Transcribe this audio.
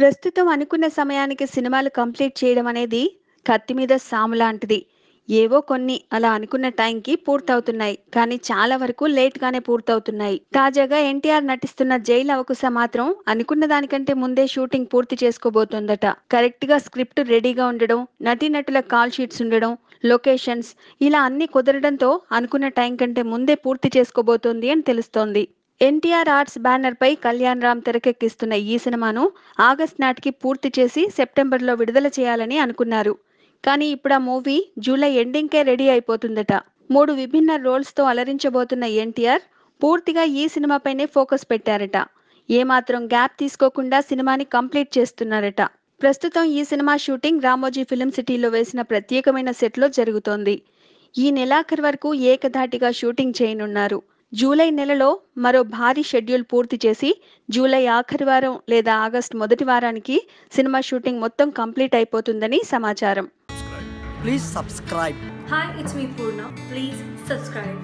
ప్రస్తుతం అనుకున్న సమయానికి సినిమాలు కంప్లీట్ చేయడం అనేది కత్తి మీద సాము లాంటిది ఏవో కొన్ని అలా అనుకున్న టైంకి పూర్తవుతున్నాయి కానీ చాలా వరకు లేట్ గానే పూర్తవుతున్నాయి తాజాగా ఎన్టీఆర్ నటిస్తున్న జైలు అవకుశ మాత్రం అనుకున్న దానికంటే ముందే షూటింగ్ పూర్తి చేసుకోబోతోందట కరెక్ట్ గా స్క్రిప్ట్ రెడీగా ఉండడం నటీనటుల కాల్ షీట్స్ ఉండడం లొకేషన్స్ ఇలా అన్ని కుదరడంతో అనుకున్న టైం కంటే ముందే పూర్తి చేసుకోబోతోంది అని తెలుస్తోంది ఎన్టీఆర్ ఆర్ట్స్ బ్యానర్ పై కళ్యాణ్ రామ్ తెరకెక్కిస్తున్న ఈ సినిమాను ఆగస్ట్ నాటికి పూర్తి చేసి సెప్టెంబర్లో విడుదల చేయాలని అనుకున్నారు కానీ ఇప్పుడు ఆ మూవీ జూలై ఎండింగ్కే రెడీ అయిపోతుందట మూడు విభిన్న రోల్స్తో అలరించబోతున్న ఎన్టీఆర్ పూర్తిగా ఈ సినిమాపైనే ఫోకస్ పెట్టారట ఏమాత్రం గ్యాప్ తీసుకోకుండా సినిమాని కంప్లీట్ చేస్తున్నారట ప్రస్తుతం ఈ సినిమా షూటింగ్ రామోజీ ఫిలిం సిటీలో వేసిన ప్రత్యేకమైన సెట్లో జరుగుతోంది ఈ నెలాఖరు వరకు ఏకధాటిగా షూటింగ్ చేయనున్నారు జూలై నెలలో మరో భారీ షెడ్యూల్ పూర్తి చేసి జూలై ఆఖరి వారం లేదా ఆగస్టు మొదటి వారానికి సినిమా షూటింగ్ మొత్తం కంప్లీట్ అయిపోతుందని సమాచారం Please subscribe. Hi, it's me Purna. Please subscribe.